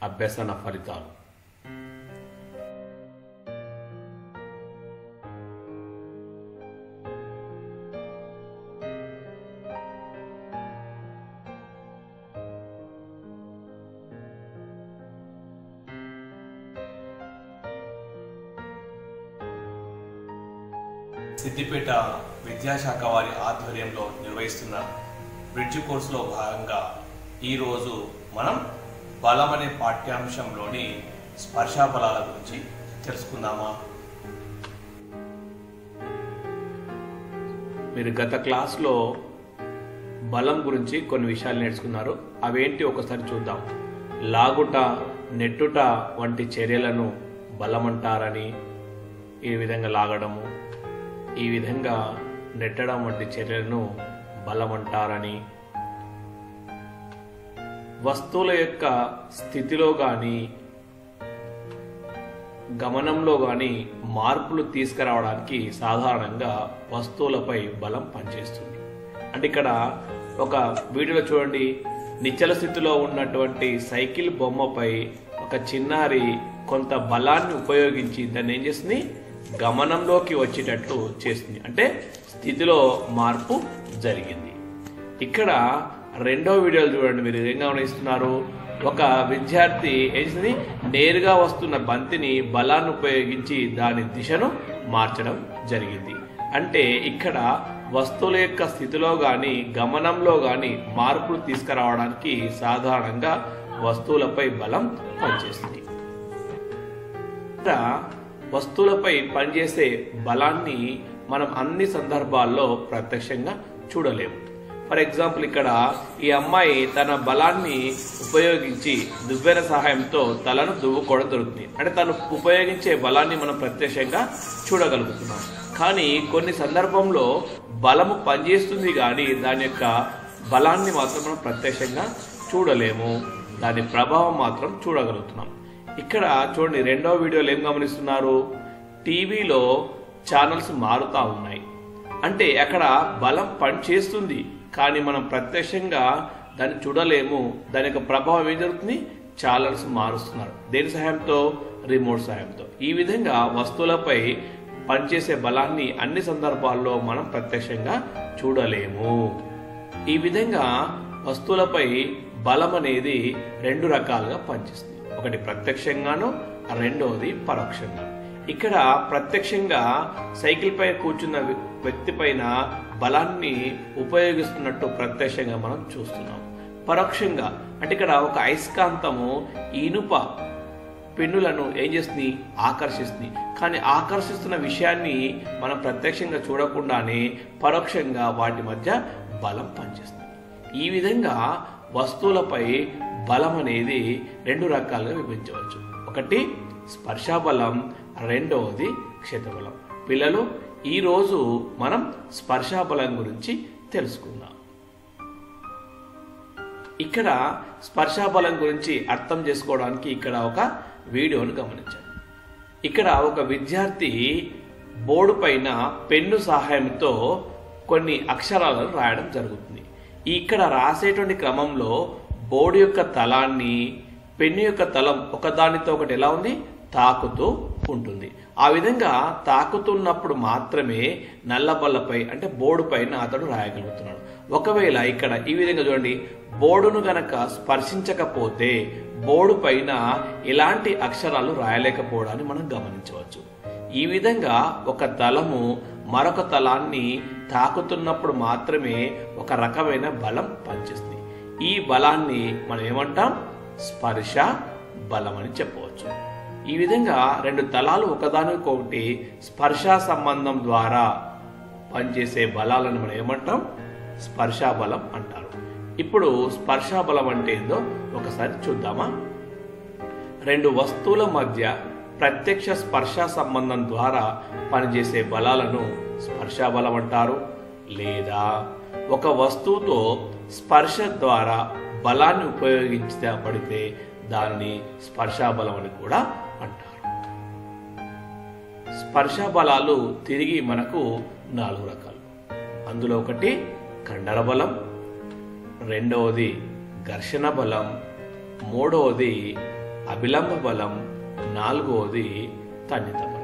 అభ్యసన ఫలితాలు సిద్దిపేట విద్యాశాఖ వారి ఆధ్వర్యంలో నిర్వహిస్తున్న బ్రిడ్జ్ కోర్సులో భాగంగా ఈరోజు మనం బలం అనే పాఠ్యాంశంలోని స్పర్శా బలాల గురించి తెలుసుకుందామా మీరు గత క్లాస్లో బలం గురించి కొన్ని విషయాలు నేర్చుకున్నారు అవేంటి ఒకసారి చూద్దాం లాగుట నెట్టుట వంటి చర్యలను బలం అంటారని ఈ విధంగా లాగడము ఈ విధంగా నెట్టడం వంటి చర్యలను బలం అంటారని వస్తువుల యొక్క స్థితిలో కానీ గమనంలో కానీ మార్పులు తీసుకురావడానికి సాధారణంగా వస్తువులపై బలం పనిచేస్తుంది అంటే ఇక్కడ ఒక వీడియోలో చూడండి నిశ్చల స్థితిలో ఉన్నటువంటి సైకిల్ బొమ్మపై ఒక చిన్నారి కొంత బలాన్ని ఉపయోగించి దాన్ని ఏం చేస్తుంది గమనంలోకి వచ్చేటట్లు చేస్తుంది అంటే స్థితిలో మార్పు జరిగింది ఇక్కడ రెండో వీడియోలు చూడండి మీరు ఏం గమనిస్తున్నారు ఒక విద్యార్థి ఏం చేసింది నేరుగా వస్తున్న బంతిని బలాన్ని ఉపయోగించి దాని దిశను మార్చడం జరిగింది అంటే ఇక్కడ వస్తువుల యొక్క స్థితిలో కానీ గమనంలో కానీ మార్పులు తీసుకురావడానికి సాధారణంగా వస్తువులపై బలం పనిచేస్తుంది ఇక్కడ వస్తువులపై పనిచేసే బలాన్ని మనం అన్ని సందర్భాల్లో ప్రత్యక్షంగా చూడలేము ఫర్ ఎగ్జాంపుల్ ఇక్కడ ఈ అమ్మాయి తన బలాన్ని ఉపయోగించి దువ్వెన సహాయంతో తలను దువ్వుకోవడం జరుగుతుంది అంటే తను ఉపయోగించే బలాన్ని మనం ప్రత్యక్షంగా చూడగలుగుతున్నాం కానీ కొన్ని సందర్భంలో బలము పనిచేస్తుంది కానీ దాని యొక్క బలాన్ని మాత్రం మనం ప్రత్యక్షంగా చూడలేము దాని ప్రభావం మాత్రం చూడగలుగుతున్నాం ఇక్కడ చూడండి రెండో వీడియోలో ఏం గమనిస్తున్నారు టీవీలో ఛానల్స్ మారుతా ఉన్నాయి అంటే అక్కడ బలం పనిచేస్తుంది కానీ మనం ప్రత్యక్షంగా దాన్ని చూడలేము దాని యొక్క ప్రభావం ఏం జరుగుతుంది ఛానల్స్ మారుస్తున్నారు దేని సహాయంతో రిమోట్ సహాయంతో ఈ విధంగా వస్తువులపై పనిచేసే బలాన్ని అన్ని సందర్భాల్లో మనం ప్రత్యక్షంగా చూడలేము ఈ విధంగా వస్తువులపై బలం అనేది రెండు రకాలుగా పనిచేస్తుంది ఒకటి ప్రత్యక్షంగాను రెండవది పరోక్షంగా ఇక్కడ ప్రత్యక్షంగా సైకిల్ పై కూర్చున్న వ్యక్తి పైన బలాన్ని ఉపయోగిస్తున్నట్టు ప్రత్యక్షంగా మనం చూస్తున్నాం పరోక్షంగా అంటే ఇక్కడ ఒక అయస్కాంతము ఇనుప పెన్నులను ఏం చేస్తుంది ఆకర్షిస్తుంది కానీ ఆకర్షిస్తున్న విషయాన్ని మనం ప్రత్యక్షంగా చూడకుండానే పరోక్షంగా వాటి మధ్య బలం పనిచేస్తుంది ఈ విధంగా వస్తువులపై బలం అనేది రెండు రకాలుగా విభజించవచ్చు ఒకటి స్పర్శాబలం రెండవది క్షేత్రబలం పిల్లలు ఈరోజు మనం స్పర్శాబలం గురించి తెలుసుకుందాం ఇక్కడ స్పర్శాబలం గురించి అర్థం చేసుకోవడానికి ఇక్కడ ఒక వీడియోను గమనించండి ఇక్కడ ఒక విద్యార్థి బోర్డు పైన పెన్ను సహాయంతో కొన్ని అక్షరాలను రాయడం జరుగుతుంది ఇక్కడ రాసేటువంటి క్రమంలో బోర్డు యొక్క తలాన్ని పెన్ను యొక్క తలం ఒకదానితో ఒకటి ఎలా ఉంది తాకుతూ ఉంటుంది ఆ విధంగా తాకుతున్నప్పుడు మాత్రమే నల్లబల్లపై అంటే బోర్డు పైన అతడు రాయగలుగుతున్నాడు ఒకవేళ ఇక్కడ ఈ విధంగా చూడండి బోర్డును గనక స్పర్శించకపోతే బోర్డు పైన ఎలాంటి అక్షరాలు రాయలేకపోవడాన్ని మనం గమనించవచ్చు ఈ విధంగా ఒక తలము మరొక తలాన్ని తాకుతున్నప్పుడు మాత్రమే ఒక రకమైన బలం పనిచేస్తుంది ఈ బలాన్ని మనం ఏమంటాం స్పర్శ బలం అని చెప్పవచ్చు ఈ విధంగా రెండు తలాలు ఒకదానికొకటి స్పర్శ సంబంధం ద్వారా పనిచేసే బలాలను మనం ఏమంటాం స్పర్శా బలం అంటారు ఇప్పుడు స్పర్శా బలం అంటే ఏందో ఒకసారి చూద్దామా రెండు వస్తువుల మధ్య ప్రత్యక్ష స్పర్శ సంబంధం ద్వారా పనిచేసే బలాలను స్పర్శా బలం అంటారు లేదా ఒక వస్తువుతో స్పర్శ ద్వారా బలాన్ని ఉపయోగించబడితే దానిని స్పర్శా బలం అని కూడా అంటారు స్పర్శ బలాలు తిరిగి మనకు నాలుగు రకాలు అందులో ఒకటి కండర బలం రెండవది ఘర్షణ బలం మూడవది అభిలంబ బలం నాలుగవది తన్నిత బలం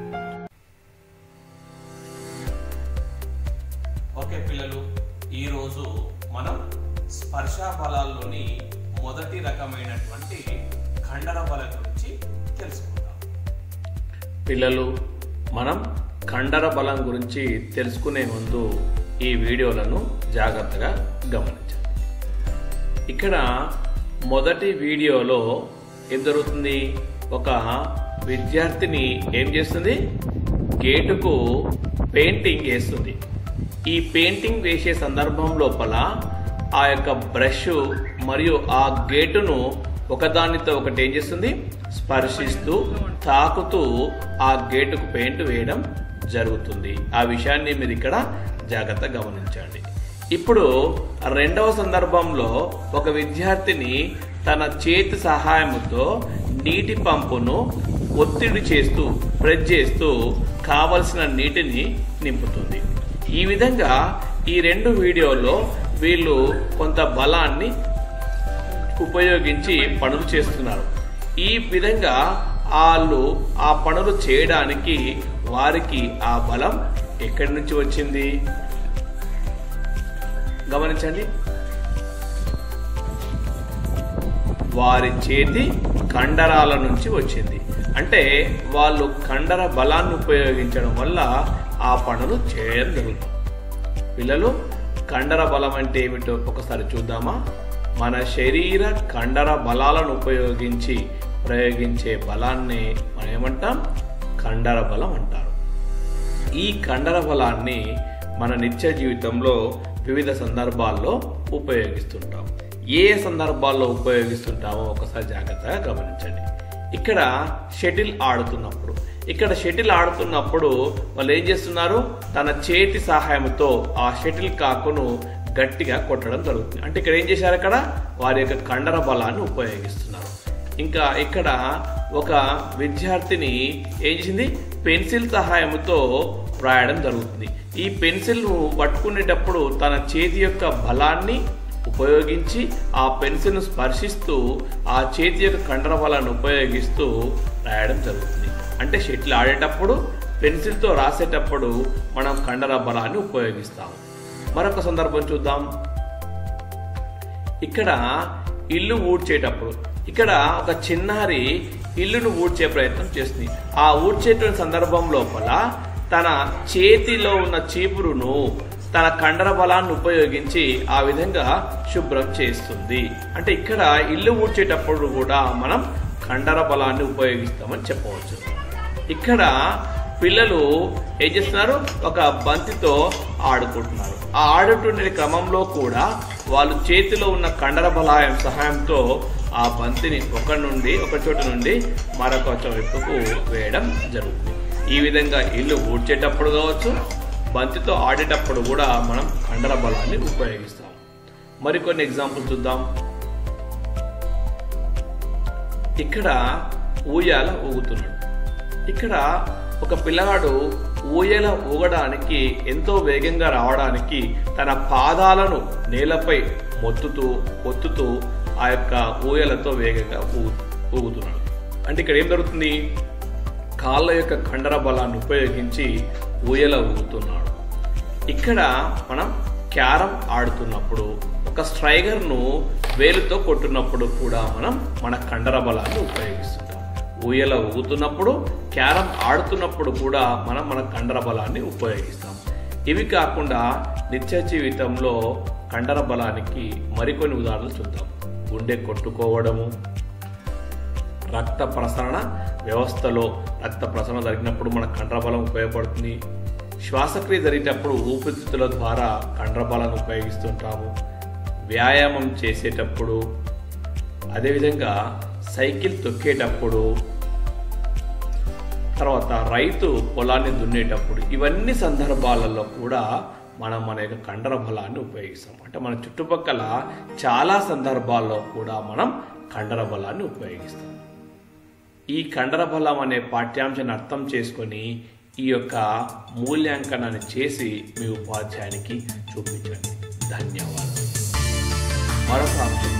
ఓకే పిల్లలు ఈరోజు మనం స్పర్శ బలాల్లోని మొదటి రకమైనటువంటి ఖండన బలం గురించి తెలుసుకుందాం పిల్లలు మనం కండర బలం గురించి తెలుసుకునే ముందు ఈ వీడియోలను జాగ్రత్తగా గమనించండి ఇక్కడ మొదటి వీడియోలో ఏం జరుగుతుంది ఒక విద్యార్థిని ఏం చేస్తుంది గేటుకు పెయింటింగ్ వేస్తుంది ఈ పెయింటింగ్ వేసే సందర్భం లోపల ఆ యొక్క బ్రష్ మరియు ఆ గేటును ఒకదానితో ఒకటి ఏం చేస్తుంది స్పర్శిస్తూ తాకుతూ ఆ గేటుకు పెయింట్ వేయడం జరుగుతుంది ఆ విషయాన్ని మీరు ఇక్కడ జాగ్రత్తగా గమనించండి ఇప్పుడు రెండవ సందర్భంలో ఒక విద్యార్థిని తన చేతి సహాయంతో నీటి పంపును ఒత్తిడి చేస్తూ ప్రెస్ చేస్తూ కావలసిన నీటిని నింపుతుంది ఈ విధంగా ఈ రెండు వీడియోలో వీళ్ళు కొంత బలాన్ని ఉపయోగించి పనులు చేస్తున్నారు ఈ విధంగా వాళ్ళు ఆ పనులు చేయడానికి వారికి ఆ బలం ఎక్కడి నుంచి వచ్చింది గమనించండి వారి చేతి కండరాల నుంచి వచ్చింది అంటే వాళ్ళు కండర బలాన్ని ఉపయోగించడం వల్ల ఆ పనులు చేయడం జరుగుతుంది పిల్లలు కండర బలం అంటే ఏమిటో ఒకసారి చూద్దామా మన శరీర కండర బలాలను ఉపయోగించి ప్రయోగించే బలాన్ని మనం ఏమంటాం కండర బలం అంటారు ఈ కండర బలాన్ని మన నిత్య జీవితంలో వివిధ సందర్భాల్లో ఉపయోగిస్తుంటాం ఏ సందర్భాల్లో ఉపయోగిస్తుంటామో ఒకసారి జాగ్రత్తగా గమనించండి ఇక్కడ షటిల్ ఆడుతున్నప్పుడు ఇక్కడ షటిల్ ఆడుతున్నప్పుడు వాళ్ళు ఏం చేస్తున్నారు తన చేతి సహాయంతో ఆ షటిల్ కాకును గట్టిగా కొట్టడం జరుగుతుంది అంటే ఇక్కడ ఏం చేశారు అక్కడ వారి యొక్క కండర బలాన్ని ఉపయోగిస్తున్నారు ఇంకా ఇక్కడ ఒక విద్యార్థిని ఏం చేసింది పెన్సిల్ సహాయంతో వ్రాయడం జరుగుతుంది ఈ పెన్సిల్ను పట్టుకునేటప్పుడు తన చేతి యొక్క బలాన్ని ఉపయోగించి ఆ పెన్సిల్ను స్పర్శిస్తూ ఆ చేతి యొక్క కండర బలాన్ని ఉపయోగిస్తూ రాయడం జరుగుతుంది అంటే షటిల్ ఆడేటప్పుడు పెన్సిల్తో రాసేటప్పుడు మనం కండర బలాన్ని ఉపయోగిస్తాం మరొక సందర్భం చూద్దాం ఇక్కడ ఇల్లు ఊడ్చేటప్పుడు ఇక్కడ ఒక చిన్నారి ఇల్లును ఊడ్చే ప్రయత్నం చేస్తుంది ఆ ఊడ్చేటువంటి సందర్భం లోపల తన చేతిలో ఉన్న చీపురును తన కండర బలాన్ని ఉపయోగించి ఆ విధంగా శుభ్రం చేస్తుంది అంటే ఇక్కడ ఇల్లు ఊడ్చేటప్పుడు కూడా మనం కండర బలాన్ని ఉపయోగిస్తామని చెప్పవచ్చు ఇక్కడ పిల్లలు ఏం చేస్తున్నారు ఒక బంతితో ఆడుకుంటున్నారు ఆ ఆడుతుండే క్రమంలో కూడా వాళ్ళు చేతిలో ఉన్న కండర బలాయం సహాయంతో ఆ బంతిని ఒక నుండి ఒక చోటు నుండి మరొక వైపుకు వేయడం జరుగుతుంది ఈ విధంగా ఇల్లు ఊడ్చేటప్పుడు కావచ్చు బంతితో ఆడేటప్పుడు కూడా మనం కండర బలాన్ని ఉపయోగిస్తాం మరికొన్ని ఎగ్జాంపుల్ చూద్దాం ఇక్కడ ఊయాల ఊగుతున్నాడు ఇక్కడ ఒక పిల్లగాడు ఊయల ఊగడానికి ఎంతో వేగంగా రావడానికి తన పాదాలను నేలపై మొత్తుతూ ఒత్తుతూ ఆ యొక్క ఊయలతో వేగంగా ఊగు ఊగుతున్నాడు అంటే ఇక్కడ ఏం జరుగుతుంది కాళ్ళ యొక్క కండర బలాన్ని ఉపయోగించి ఊయల ఊగుతున్నాడు ఇక్కడ మనం క్యారం ఆడుతున్నప్పుడు ఒక స్ట్రైగర్ను వేలుతో కొట్టున్నప్పుడు కూడా మనం మన కండర బలాన్ని ఉపయోగిస్తుంటాం ఊయల ఊగుతున్నప్పుడు క్యారం ఆడుతున్నప్పుడు కూడా మనం మన కండర బలాన్ని ఉపయోగిస్తాం ఇవి కాకుండా నిత్య జీవితంలో కండర బలానికి మరికొన్ని ఉదాహరణలు చూద్దాం గుండె కొట్టుకోవడము రక్త ప్రసరణ వ్యవస్థలో రక్త ప్రసరణ జరిగినప్పుడు మన కండరబలం ఉపయోగపడుతుంది శ్వాసక్రియ జరిగేటప్పుడు ఊపిరితిత్తుల ద్వారా కండరబలాన్ని ఉపయోగిస్తుంటాము వ్యాయామం చేసేటప్పుడు అదేవిధంగా సైకిల్ తొక్కేటప్పుడు తర్వాత రైతు పొలాన్ని దున్నేటప్పుడు ఇవన్నీ సందర్భాలలో కూడా మనం మన యొక్క కండర బలాన్ని ఉపయోగిస్తాం అంటే మన చుట్టుపక్కల చాలా సందర్భాల్లో కూడా మనం కండర బలాన్ని ఉపయోగిస్తాం ఈ కండర బలం అనే పాఠ్యాంశాన్ని అర్థం చేసుకొని ఈ యొక్క మూల్యాంకనాన్ని చేసి మీ ఉపాధ్యాయునికి చూపించండి ధన్యవాదాలు మరొక అంశం